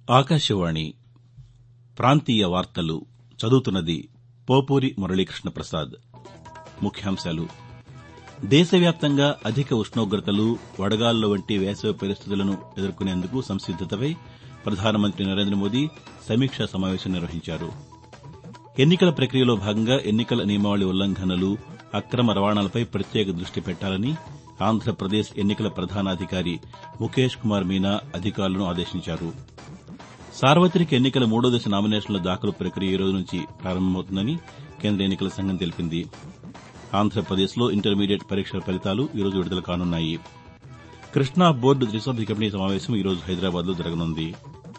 ఆకాశవాణి ప్రాంతీయ వార్తలు చదువుతున్నది పోపూరి మురళీకృష్ణ ప్రసాద్ ముఖ్యాంశాలు దేశవ్యాప్తంగా అధిక ఉష్ణోగ్రతలు వడగాలుల వంటి వేసవి పరిస్థితులను ఎదుర్కొనేందుకు సంసిద్దతపై ప్రధానమంత్రి నరేంద్ర మోదీ సమీక్షా సమావేశం నిర్వహించారు ఎన్నికల ప్రక్రియలో భాగంగా ఎన్నికల నియమావళి ఉల్లంఘనలు అక్రమ రవాణాలపై ప్రత్యేక దృష్టి పెట్టాలని ఆంధ్రప్రదేశ్ ఎన్నికల ప్రధానాధికారి ముఖేష్ కుమార్ మీనా అధికారులను ఆదేశించారు సార్వతిక ఎన్నికల మూడో దశ నామినేషన్ల దాఖలు ప్రక్రియ ఈ రోజు నుంచి ప్రారంభమవుతుందని కేంద్ర ఎన్నికల సంఘం తెలిపింది ఆంధ్రప్రదేశ్లో ఇంటర్మీడియట్ పరీక్షల ఫలితాలు ఈ రోజు విడుదల కానున్నాయి కృష్ణా బోర్డు త్రిసభ్య కమిటీ సమావేశం ఈ రోజు హైదరాబాద్లో జరగనుంది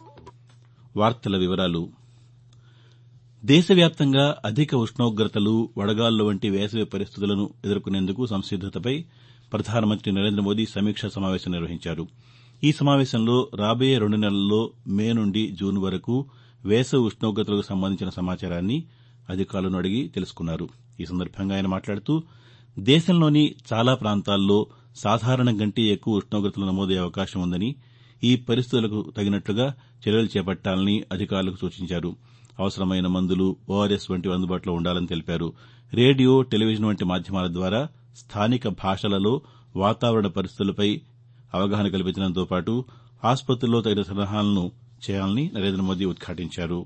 దేశవ్యాప్తంగా అధిక ఉష్ణోగ్రతలు వడగాలుల వంటి వేసవి పరిస్థితులను ఎదుర్కొనేందుకు సంసిద్దతపై ప్రధానమంత్రి నరేంద్ర మోదీ సమీక్షా సమావేశం నిర్వహించారు ఈ సమావేశంలో రాబోయే రెండు నెలల్లో మే నుండి జూన్ వరకు వేసవి ఉష్ణోగ్రతలకు సంబంధించిన సమాచారాన్ని అధికారులను అడిగి తెలుసుకున్నారు ఈ సందర్భంగా ఆయన మాట్లాడుతూ దేశంలోని చాలా ప్రాంతాల్లో సాధారణం కంటే ఎక్కువ ఉష్ణోగ్రతలు నమోదయ్యే అవకాశం ఉందని ఈ పరిస్థితులకు తగినట్లుగా చర్యలు చేపట్టాలని అధికారులకు సూచించారు అవసరమైన మందులు ఓఆర్ఎస్ వంటివి అందుబాటులో ఉండాలని తెలిపారు రేడియో టెలివిజన్ వంటి మాధ్యమాల ద్వారా స్థానిక భాషలలో వాతావరణ పరిస్థితులపై అవగాహన కల్పించడంతో పాటు ఆసుపత్రుల్లో తగిన సలహాలను చేయాలని నరేంద్ర మోదీ ఉద్ఘాటించారు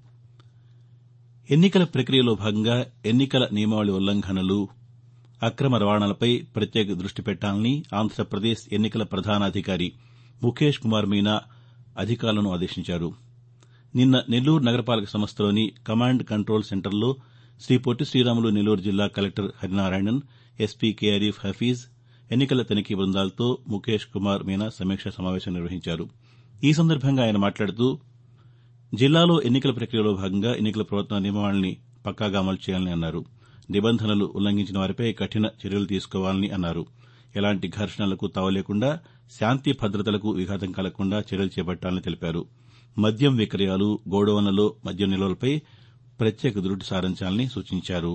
ఎన్నికల ప్రక్రియలో భాగంగా ఎన్నికల నియమావళి ఉల్లంఘనలు అక్రమ రవాణాలపై ప్రత్యేక దృష్టి పెట్టాలని ఆంధ్రప్రదేశ్ ఎన్నికల ప్రధానాధికారి ముఖేష్ కుమార్ మీనా అధికారులను ఆదేశించారు నిన్న నెల్లూరు నగరపాలక సంస్థలోని కమాండ్ కంట్రోల్ సెంటర్లో శ్రీ పొట్టి శ్రీరాములు నెల్లూరు జిల్లా collector Harinarayanan SP K Arif Hafeez ఎన్నికల తనిఖీ బృందాలతో ముఖేష్ కుమార్ మీనా సమీక్షా సమావేశం నిర్వహించారు ఈ సందర్భంగా ఆయన మాట్లాడుతూ జిల్లాలో ఎన్నికల ప్రక్రియలో భాగంగా ఎన్నికల ప్రవర్తన నియమావళిని పక్కాగా అమలు చేయాలని అన్నారు నిబంధనలు ఉల్లంఘించిన వారిపై కఠిన చర్యలు తీసుకోవాలని అన్నారు ఎలాంటి ఘర్షణలకు తావులేకుండా శాంతి భద్రతలకు విఘాతం కలగకుండా చర్యలు చేపట్టాలని తెలిపారు మద్యం విక్రయాలు గోడౌన్లలో మద్యం నిల్వలపై ప్రత్యేక దృష్టి సారించాలని సూచించారు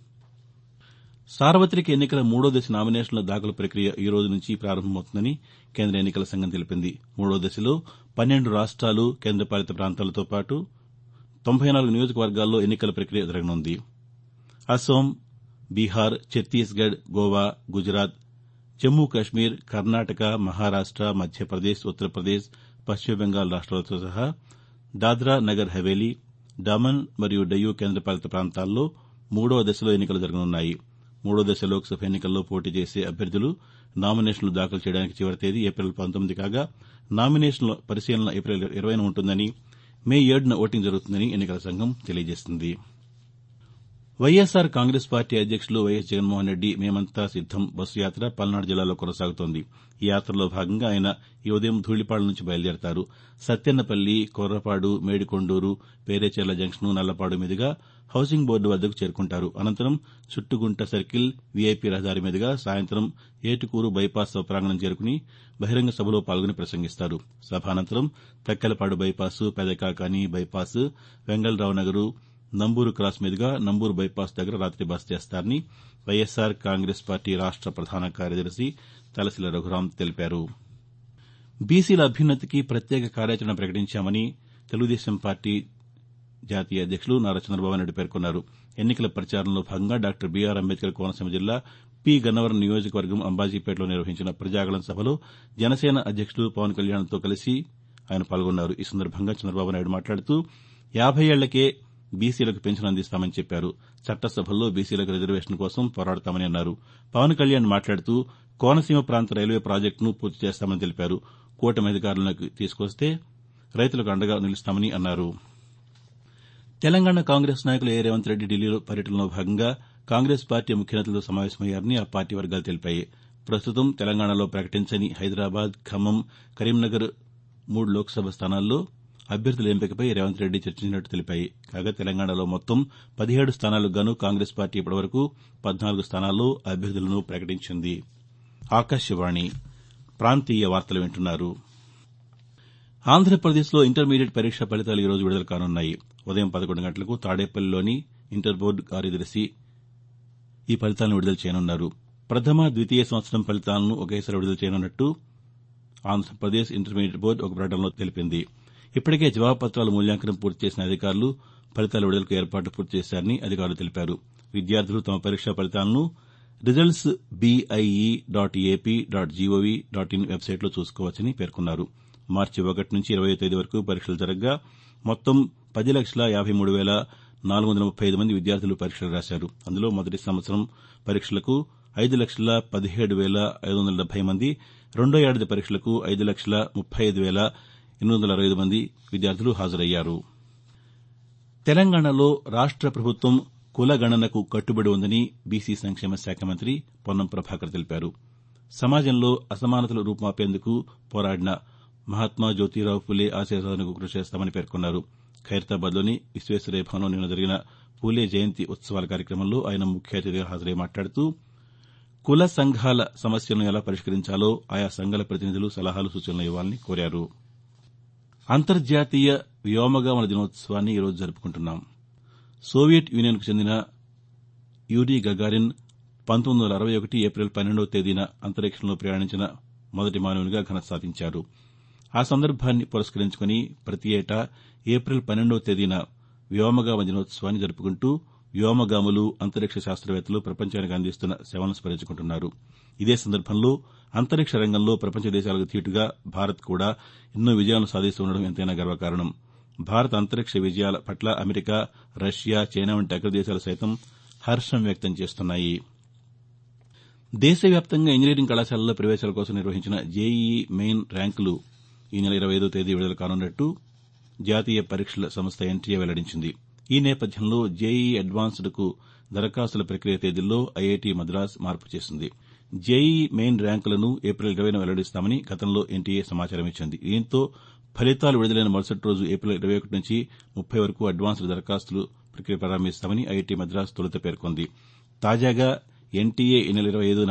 సార్వతిక ఎన్నికల మూడో దశ నామినేషన్ల దాఖలు ప్రక్రియ ఈ రోజు నుంచి ప్రారంభమవుతుందని కేంద్ర ఎన్నికల సంఘం తెలిపింది మూడో దశలో పన్నెండు రాష్ట్రాలు కేంద్రపాలిత ప్రాంతాలతో పాటు తొంభై నాలుగు నియోజకవర్గాల్లో ఎన్నికల ప్రక్రియ జరగనుంది అస్సోం బీహార్ ఛత్తీస్గఢ్ గోవా గుజరాత్ జమ్మూ కశ్మీర్ కర్ణాటక మహారాష్ట మధ్యప్రదేశ్ ఉత్తరప్రదేశ్ పశ్చిమ బెంగాల్ రాష్ట్రాలతో సహా దాద్రా నగర్ హవేలీ డామన్ మరియు డయ్యూ కేంద్రపాలిత ప్రాంతాల్లో మూడవ దశలో ఎన్నికలు జరగనున్నాయి మూడో దశ లోక్సభ ఎన్నికల్లో పోటీ చేసే అభ్యర్థులు నామినేషన్లు దాఖలు చేయడానికి చివరి తేదీ ఏప్రిల్ పంతొమ్మిది కాగా నామినేషన్ల పరిశీలన ఏప్రిల్ ఇరవైన ఉంటుందని మే ఏడున ఓటింగ్ జరుగుతుందని ఎన్నికల సంఘం తెలియజేసింది వైఎస్సార్ కాంగ్రెస్ పార్టీ అధ్యక్షులు వైఎస్ జగన్మోహన్ రెడ్డి మేమంతా సిద్దం బస్సు యాత్ర పల్నాడు జిల్లాలో కొనసాగుతోంది ఈ యాత్రలో భాగంగా ఆయన ఈ ఉదయం ధూళిపాడు నుంచి బయలుదేరతారు సత్తెన్నపల్లి కొర్రపాడు మేడికొండూరు పేరేచెర్ల జంక్షన్ నల్లపాడు మీదుగా హౌసింగ్ బోర్డు వద్దకు చేరుకుంటారు అనంతరం చుట్టుగుంట సర్కిల్ వీఐపీ రహదారి మీదుగా సాయంత్రం ఏటుకూరు బైపాస్ ప్రాంగణం చేరుకుని బహిరంగ సభలో పాల్గొని ప్రసంగిస్తారు సభ అనంతరం Takkellapadu bypass Pedakakani bypass Vengalarao Nagar Namburu cross మీదుగా నంబూరు బైపాస్ దగ్గర రాత్రి బస చేస్తారని వైఎస్సార్ కాంగ్రెస్ పార్టీ రాష్ట ప్రధాన కార్యదర్శి తలశిల రఘురాం తెలిపారు బీసీల అభ్యున్నతికి ప్రత్యేక కార్యాచరణ ప్రకటించామని తెలుగుదేశం పార్టీ జాతీయ అధ్యక్షులు నారా చంద్రబాబు నాయుడు పేర్కొన్నారు ఎన్నికల ప్రచారంలో భాగంగా డాక్టర్ బీఆర్ అంబేద్కర్ కోనసీమ జిల్లా పి గన్నవరం నియోజకవర్గం అంబాజీపేటలో నిర్వహించిన ప్రజాగళం సభలో జనసేన అధ్యక్షుడు పవన్ కళ్యాణ్తో కలిసి ఆయన పాల్గొన్నారు ఈ సందర్భంగా చంద్రబాబు నాయుడు మాట్లాడుతూ యాబై ఏళ్లకే బీసీలకు పెన్షన్ అందిస్తామని చెప్పారు చట్టసభల్లో బీసీలకు రిజర్వేషన్ కోసం పోరాడతామని అన్నారు పవన్ కళ్యాణ్ మాట్లాడుతూ కోనసీమ ప్రాంత రైల్వే ప్రాజెక్టును పూర్తి చేస్తామని తెలిపారు కూటమి అధికారంలోకి తీసుకొస్తే రైతులకు అండగా నిలుస్తామని అన్నారు తెలంగాణ కాంగ్రెస్ నాయకులు ఏ రేవంత్ రెడ్డి ఢిల్లీలో పర్యటనలో భాగంగా కాంగ్రెస్ పార్టీ ముఖ్య నేతలతో సమావేశమయ్యారని ఆ పార్టీ వర్గాలు తెలిపాయి ప్రస్తుతం తెలంగాణలో ప్రకటించని హైదరాబాద్ ఖమ్మం కరీంనగర్ మూడు లోక్సభ స్థానాల్లో అభ్యర్థుల ఎంపికపై రేవంత్ రెడ్డి చర్చించినట్టు తెలిపాయి కాగా తెలంగాణలో మొత్తం పదిహేడు స్థానాలకు గాను కాంగ్రెస్ పార్టీ ఇప్పటివరకు పద్నాలుగు స్థానాల్లో అభ్యర్థులను ప్రకటించింది ఆకాశవాణి ప్రాంతీయ వార్తలు వింటున్నారు ఆంధ్రప్రదేశ్లో ఇంటర్మీడియట్ పరీక్ష ఫలితాలు ఈ రోజు విడుదల కానున్నాయి ఉదయం పదకొండు గంటలకు తాడేపల్లిలోని ఇంటర్ బోర్డు కార్యదర్శి ఈ ఫలితాలను విడుదల చేయనున్నారు ప్రథమ ద్వితీయ సంవత్సరం ఫలితాలను ఒకేసారి విడుదల చేయనున్నట్టు ఆంధ్రప్రదేశ్ ఇంటర్మీడియట్ బోర్డు ఒక ప్రకటనలో తెలిపింది ఇప్పటికే జవాబుపత్రాల మూల్యాంకనం పూర్తి చేసిన అధికారులు ఫలితాల విడుదలకు ఏర్పాట్లు పూర్తి చేశారని అధికారులు తెలిపారు విద్యార్థులు తమ పరీక్షా ఫలితాలను results BIE dot AP dot GOV dot in వెబ్సైట్లో చూసుకోవచ్చని పేర్కొన్నారు మార్చి ఒకటి నుంచి ఇరవై తేదీ వరకు పరీక్షలు జరగగా మొత్తం పది లక్షల యాబై మూడు వేల నాలుగు వందల ముప్పై ఐదు మంది విద్యార్థులు పరీక్షలు రాశారు అందులో మొదటి సంవత్సరం పరీక్షలకు ఐదు లక్షల పదిహేడు వేల ఐదు వందల డెబ్బై మంది రెండో ఏడాది పరీక్షలకు ఐదు లక్షల ముప్పై ఐదు వేల ఎనిమిది వందల అరవై ఐదు మంది విద్యార్థులు హాజరయ్యారు తెలంగాణలో రాష్ట ప్రభుత్వం కుల గణనకు కట్టుబడి ఉందని బీసీ సంక్షేమ శాఖ మంత్రి పొన్నం ప్రభాకర్ తెలిపారు సమాజంలో అసమానతలు రూపుమాపేందుకు పోరాడిన మహాత్మా జ్యోతిరావు ఫులే ఆశయ సాధనకు కృషి చేస్తామని పేర్కొన్నారు ఖైరతాబాద్లోని విశ్వేశ్వరయ్య భవన్లో నిన్న జరిగిన పూలే జయంతి ఉత్సవాల కార్యక్రమంలో ఆయన ముఖ్య అతిథిగా హాజరై మాట్లాడుతూ కుల సంఘాల సమస్యలను ఎలా పరిష్కరించాలో ఆయా సంఘాల ప్రతినిధులు సలహాలు సూచనలు ఇవ్వాలని కోరారు అంతర్జాతీయ వ్యోమగాముల దినోత్సవాన్ని ఈరోజు జరుపుకుంటున్నాం సోవియట్ యూనియన్కు చెందిన యూరీ గగారిన్ పంతొమ్మిది వందల అరవై ఒకటి ఏప్రిల్ పన్నెండవ తేదీన అంతరిక్షంలో ప్రయాణించిన మొదటి మానవునిగా ఘనత సాధించారు ఆ సందర్భాన్ని పురస్కరించుకుని ప్రతి ఏటా ఏప్రిల్ పన్నెండవ తేదీన వ్యోమగామ దినోత్సవాన్ని జరుపుకుంటూ వ్యోమగాములు అంతరిక్ష శాస్త్రవేత్తలు ప్రపంచానికి అందిస్తున్న సేవలను స్మరించుకుంటున్నారు ఇదే సందర్భంలో అంతరిక్ష రంగంలో ప్రపంచ దేశాలకు ధీటుగా భారత్ కూడా ఎన్నో విజయాలను సాధిస్తుండడం ఎంతైనా గర్వకారణం భారత అంతరిక్ష విజయాల పట్ల అమెరికా రష్యా చైనా వంటి అగ్రదేశాలు సైతం హర్షం వ్యక్తం చేస్తున్నాయి దేశవ్యాప్తంగా ఇంజనీరింగ్ కళాశాలల్లో ప్రవేశాల కోసం నిర్వహించిన జేఈఈ మెయిన్ ర్యాంకులు ఈ నెల ఇరవై ఐదో తేదీ విడుదల కానున్నట్టు జాతీయ పరీక్షల సంస్థ ఎన్టీఏ వెల్లడించింది ఈ నేపథ్యంలో జేఈఈ అడ్వాన్స్డ్కు దరఖాస్తుల ప్రక్రియ తేదీల్లో ఐఐటీ మద్రాస్ మార్పు చేసింది జేఈఈ మెయిన్ ర్యాంకులను ఏప్రిల్ ఇరవైన వెల్లడిస్తామని గతంలో ఎన్టీఏ సమాచారం ఇచ్చింది దీంతో ఫలితాలు విడుదలైన మరుసటి రోజు ఏప్రిల్ ఇరవై ఒకటి నుంచి ముప్పై వరకు అడ్వాన్స్డ్ దరఖాస్తుల ప్రక్రియ ప్రారంభిస్తామని ఐఐటీ మద్రాస్ తొలుత పేర్కొంది తాజాగా ఎన్టీఏ ఈ నెల ఇరవై ఐదున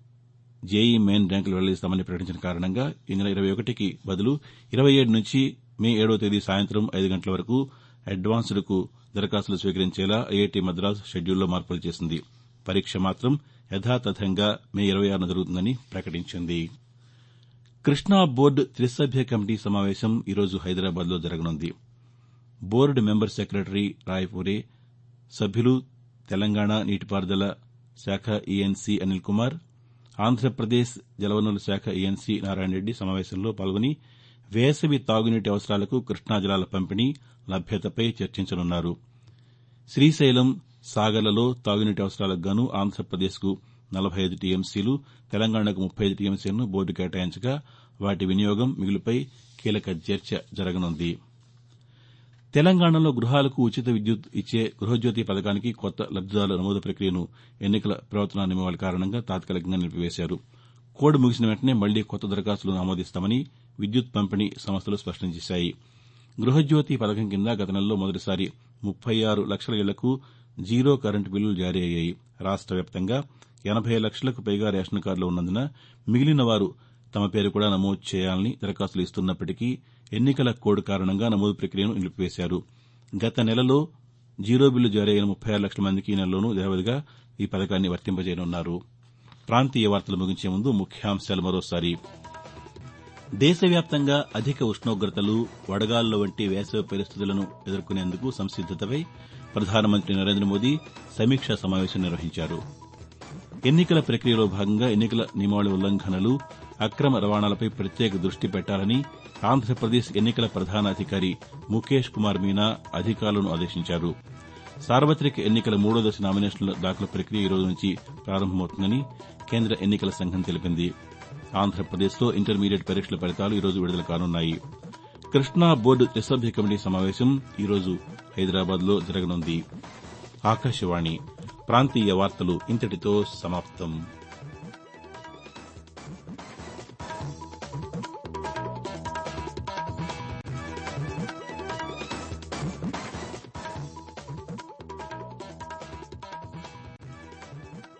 జేఈ మెయిన్ ర్యాంకులు వెల్లడిస్తామని ప్రకటించిన కారణంగా ఈ నెల ఇరవై ఒకటికి బదులు ఇరవై ఏడు నుంచి మే ఏడవ తేదీ సాయంత్రం ఐదు గంటల వరకు అడ్వాన్స్డ్కు దరఖాస్తులు స్వీకరించేలా ఐఐటీ మద్రాస్ షెడ్యూల్లో మార్పులు చేసింది పరీక్ష మాత్రం యథాతథంగా మే ఇరవై ఆరున జరుగుతుందని ప్రకటించింది కృష్ణా బోర్డు త్రిసభ్య కమిటీ సమావేశం ఈరోజు హైదరాబాద్లో జరగనుంది బోర్డు మెంబర్ సెక్రటరీ రాయపూరే సభ్యులు తెలంగాణ నీటిపారుదల శాఖ ఈఎన్సీ అనిల్ కుమార్ ఆంధ్రప్రదేశ్ జలవనరుల శాఖ ఈఎన్సీ నారాయణరెడ్డి సమావేశంలో పాల్గొని వేసవి తాగునీటి అవసరాలకు కృష్ణా జలాల పంపిణీ లభ్యతపై చర్చించనున్నారు శ్రీశైలం సాగర్లలో తాగునీటి అవసరాలకు గాను ఆంధ్రప్రదేశ్కు నలభై ఐదు టీఎంసీలు తెలంగాణకు ముప్పై ఐదు టీఎంసీలను బోర్డు కేటాయించగా వాటి వినియోగం మిగులుపై కీలక చర్చ జరగనుంది తెలంగాణలో గృహాలకు ఉచిత విద్యుత్ ఇచ్చే గృహజ్యోతి పథకానికి కొత్త లబ్దిదారుల నమోదు ప్రక్రియను ఎన్నికల ప్రవర్తనా నియమావళి కారణంగా తాత్కాలికంగా నిలిపివేశారు కోడ్ ముగిసిన వెంటనే మళ్లీ కొత్త దరఖాస్తులను ఆమోదిస్తామని విద్యుత్ పంపిణీ సంస్థలు స్పష్టం చేశాయి గృహజ్యోతి పథకం కింద గత నెలలో మొదటిసారి ముప్పై ఆరు లక్షల ఇళ్లకు జీరో కరెంటు బిల్లులు జారీ అయ్యాయి రాష్ట వ్యాప్తంగా ఎనబై లక్షలకు పైగా రేషన్ కార్డులు ఉన్నందున మిగిలిన వారు తమ పేరు కూడా నమోదు చేయాలని దరఖాస్తులు ఇస్తున్నప్పటికీ ఎన్నికల కోడ్ కారణంగా నమోదు ప్రక్రియను నిలిపివేశారు గత నెలలో జీరో బిల్లు జారీ అయిన ముప్పై ఆరు లక్షల మందికి ఈ నెలలోనూ యథావిధిగా ఈ పథకాన్ని వర్తింపజేయనున్నారు ప్రాంతీయ వార్తలు ముగించే ముందు ముఖ్యాంశాలు మరోసారి దేశవ్యాప్తంగా అధిక ఉష్ణోగ్రతలు వడగాలుల వంటి వేసవి పరిస్థితులను ఎదుర్కొనేందుకు సంసిద్దతపై ప్రధానమంత్రి నరేంద్ర మోదీ సమీక్షా సమావేశం నిర్వహించారు ఎన్నికల ప్రక్రియలో భాగంగా ఎన్నికల నియమావళి ఉల్లంఘనలు అక్రమ రవాణాలపై ప్రత్యేక దృష్టి పెట్టాలని ఆంధ్రప్రదేశ్ ఎన్నికల ప్రధానాధికారి ముఖేష్ కుమార్ మీనా అధికారులను ఆదేశించారు సార్వతిక ఎన్నికల మూడో దశ నామినేషన్ల దాఖలు ప్రక్రియ ఈ రోజు నుంచి ప్రారంభమవుతుందని కేంద్ర ఎన్నికల సంఘం తెలిపింది ఆంధ్రప్రదేశ్లో ఇంటర్మీడియట్ పరీక్షల ఫలితాలు ఈరోజు విడుదల కానున్నాయి కృష్ణా బోర్డు త్రిసభ్య కమిటీ సమావేశం ఈరోజు హైదరాబాద్లో జరగనుంది ఆకాశవాణి ప్రాంతీయ వార్తలు ఇంతటితో సమాప్తం